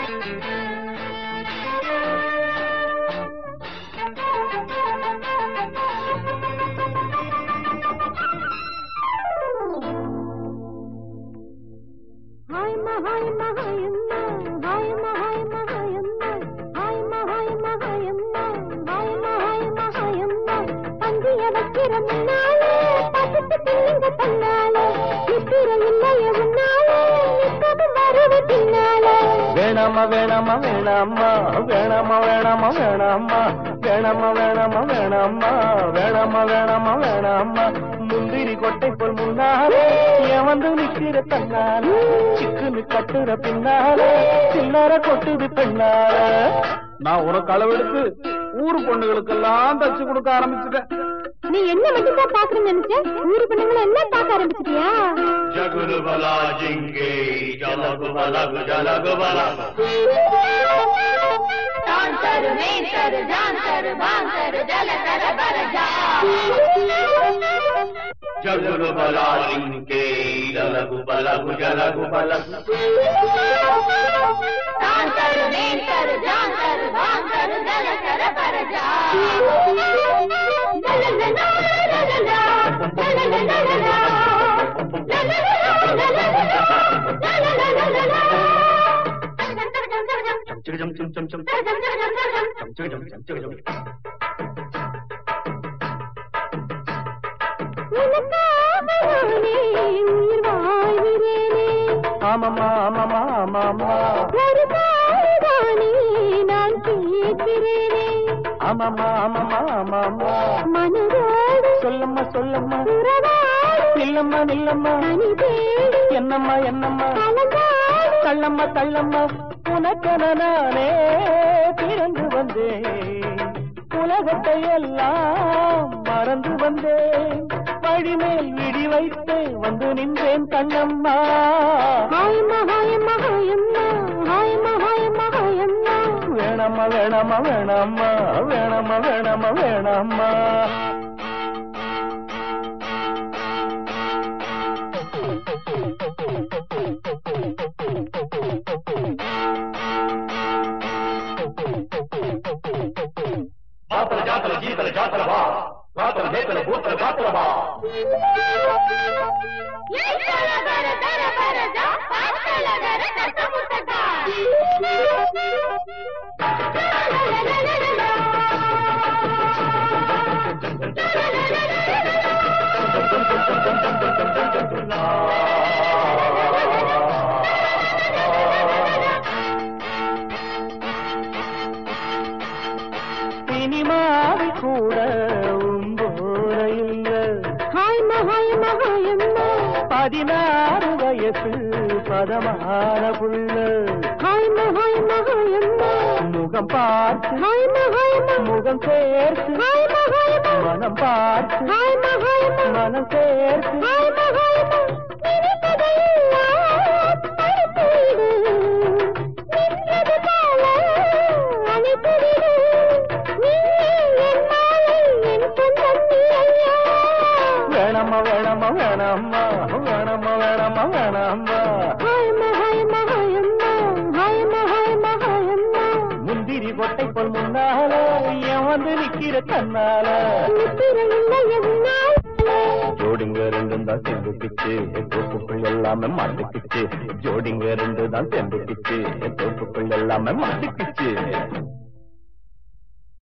ஹாய்மா ஹாய்மா ஹாயம்மா ஹாய்மா ஹாய்மா ஹாயம்மா ஹாய்மா ஹாய்மா ஹாயம்மா ஹாய்மா ஹாய்மா ஹாயம்மா பந்திய வைக்கிற முன்னாலே பசித்து தின்னுங்க தன்னாலே நித்திர இல்லைய முன்னாலே நித்தமும் வருது பின்னாலே வேணாமா வேணாமா வேணாமா வேணாமா வேணாமா வேணாமா வேணாமா வேணாமா வேணாமா வேணாமா வேணாமா வேணாமா முந்திரி கொட்டை போல் முன்னாலே ஏன் வந்து நிக்கிற தன்னால சிக்குன்னு கட்டுற பின்னால சில்லற கொட்டுது பெண்ணால நான் உனக்கு அளவெடுத்து ஊர் பொண்ணுகளுக்கெல்லாம் தச்சு கொடுக்க ஆரம்பிச்சுட்டேன் நீ என்ன மட்டும் தான் பாக்குறேன்னு நினைச்ச ஊரு பெண்ணுங்களை எல்லாம் பார்க்க ஆரம்பிச்சிட்டியா జగులు బలా జింగే జలగు బలగు జలగు బలగు டான்சரு மேசரு டான்சரு பான்சரு ஜலதர பரஜா జగులు బలా జింగే జలగు బలగు జలగు బలగు டான்சரு மேசரு டான்சரு பான்சரு ஜலதர பரஜா చం చం చం చం చం చం చం చం చం உனக்காகவே உயிர் வாழ்கிறேனே ஆமாமா ஆமாமா ஆமாமா ஒரு தாய்தானே நான் கேட்கிறேனே ஆமாமா ஆமாமா ஆமாமா மனதோடு சொல்லம்மா சொல்லம்மா உறவாடு நில்லம்மா நில்லம்மா தனி தேடி என்னம்மா என்னம்மா கலந்தாடு தள்ளம்மா தள்ளம்மா உனக்கென நானே பிறந்து வந்தேன் உலகத்தை எல்லாம் மறந்து வந்தேன் வழிமேல் விடி வைத்து வந்து நின்றேன் கண்ணம்மா ஹாயம்மா ஹாயம்மா ஹாயம்மா ஹாயம்மா ஹாயம்மா ஹாயம்மா வேணாம்மா வேணாம்மா வேணாம்மா வேணாம்மா வேணாம்மா வேணாம்மா జాతర జాతర జీతల జాతర బా జాతర నేతల భూతల జాతర బా தர தர பரஜா பாத்தல தர தட்ட முட்டகா சினிமாவில் கூட உம்போர இல்ல ஹாயம்மா ஹாயம்மா ஹாயம்மா பதினாறு வயசு பதமான புள்ள ஹாயம்மா ஹாயம்மா ஹாயம்மா முகம் பார்த்து ஹாயம்மா ஹாயம்மா முகம் சேர்த்து ஹாயம்மா ஹாயம்மா மனம் பார்த்து ஹாயம்மா ஹாயம்மா மனம் சேர்த்து ஹாயம்மா ஹாயம்மா நினைத்ததையெல்லாம் படைத்துவிடு. நின்றது போல அணைத்துவிடு. நீயே என் மாலை, என் சொந்தம் நீ ஐயா. வேணாம்மா வேணாம்மா வேணாம்மா வேணாம்மா வேணாம்மா வேணாம்மா ஹாயம்மா, ஹாயம்மா, ஹாயம்மா. ஹாயம்மா, ஹாயம்மா, ஹாயம்மா. முந்திரி கொட்டை போல் முன்னால ஏன் வந்து நிக்கிற தன்னால நித்திரை இல்லை என்னால். ஜோடிங்க ரெண்டும் தான் சேர்ந்துக்கிச்சு தோப்புக்குள் எல்லாமே மாட்டுக்குச்சு ஜோடிங்க ரெண்டு தான் சேர்ந்துக்கிச்சு தோப்புக்குள் எல்லாமே மாட்டுக்குச்சு